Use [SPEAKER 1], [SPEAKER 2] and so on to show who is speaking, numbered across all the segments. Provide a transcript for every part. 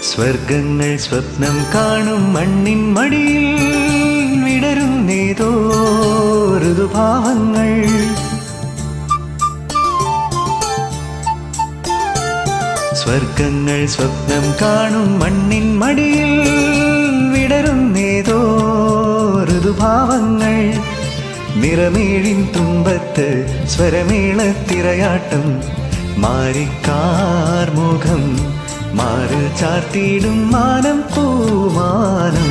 [SPEAKER 1] സ്വർഗങ്ങൾ സ്വപ്നം കാണും മണ്ണിൻ മടിയിൽ വിടരുന്നേതോ ഋതുഭാവങ്ങൾ സ്വർഗങ്ങൾ സ്വപ്നം കാണും മണ്ണിൻ മടിയിൽ വിടരുന്നേതോ ഋതുഭാവങ്ങൾ നിറമേഴിൻ തുമ്പത്ത് സ്വരമേളത്തിരയാട്ടം മാറിക്കാർമുഖം മാറ് ചാർത്തിയിടും മാനം പൂമാനം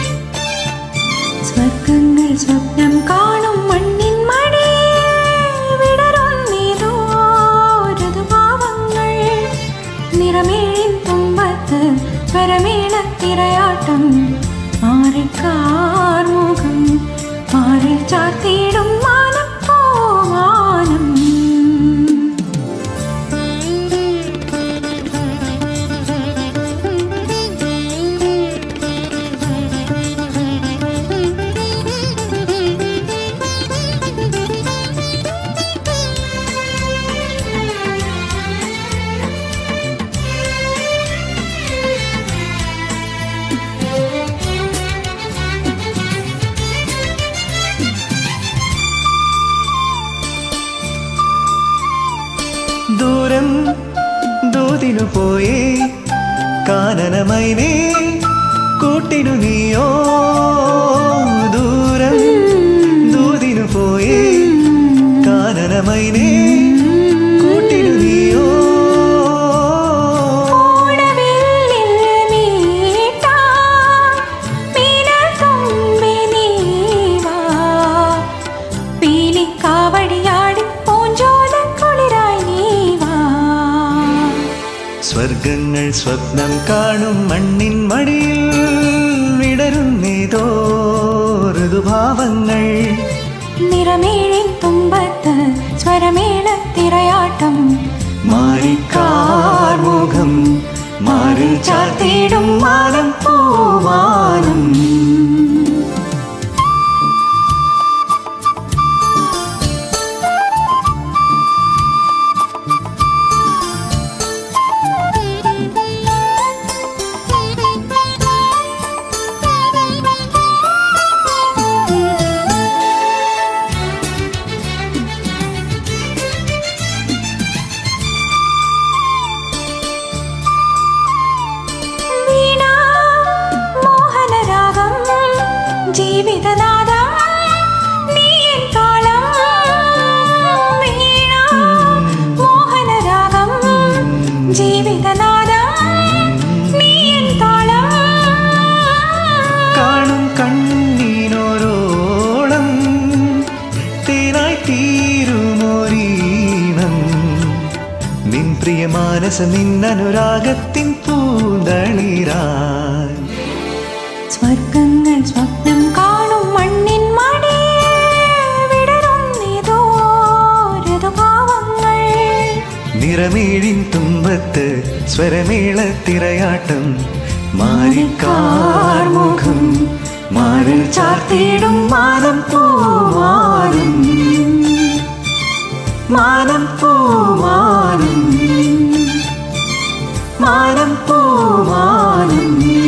[SPEAKER 2] സ്വർഗങ്ങൾ സ്വപ്നം കാണും മണ്ണിൻ മടിയിൽ വിടരുന്നേതോ ഋതുഭാവങ്ങൾ നിറമേഴിൻ തുമ്പത്ത് സ്വരമേളത്തിരയാട്ടം മാറിക്കാർമുഖം മാറിൽ ചാർത്തിയിടും മാനം പൂമാനം
[SPEAKER 1] ദൂരം ദൂതിനു പോയേ കാനനമൈനേ കൂട്ടിനു നീയോ ദൂരം ദൂതിനു പോയേ കാനനമൈനേ കൂട്ടിനു നീയോ
[SPEAKER 2] ഓടവില്ലിൽ മീട്ടാൻ മീനത്തുമ്പി നീവാ. പീലിക്കാവടിയാടി പൂഞ്ചോലക്കുളിരായി നീവാ.
[SPEAKER 1] സ്വർഗങ്ങൾ സ്വപ്നം കാണും മണ്ണിൻ മടിയിൽ വിടരുന്നേതോ ഋതുഭാവങ്ങൾ
[SPEAKER 2] നിറമേഴിൻ തുമ്പത്ത് സ്വരമേളത്തിരയാട്ടം
[SPEAKER 1] മാറിക്കാർമുഖം മാറിൽ ചാർത്തിയിടും മാനം പൂവാനം
[SPEAKER 2] വീണ മോഹനരാഗം ജീവിതനാദം നീ എൻ താളം വീണ മോഹനരാഗം ജീവിതനാദം നീ എൻ താളം
[SPEAKER 1] കാണും കണ്ണീനോരോളം തേനായി തീരുമോരീണം നിൻ പ്രിയ മാനസ നിന്നനുരാഗത്തിൻ പൂന്തളിരാൻ
[SPEAKER 2] സ്വർഗങ്ങൾ സ്വപ്നം കാണും മണ്ണിൻ മടിയിൽ വിടരുന്നേതോ ഋതുഭാവങ്ങൾ
[SPEAKER 1] നിറമേഴിൻ തുമ്പത്ത് സ്വരമേളത്തിരയാട്ടം മാറിക്കാർമുഖം മാറിൽ ചാർത്തിയിടും മാനം പൂവാനം മാനം പൂവാനം മാനം പൂവാനം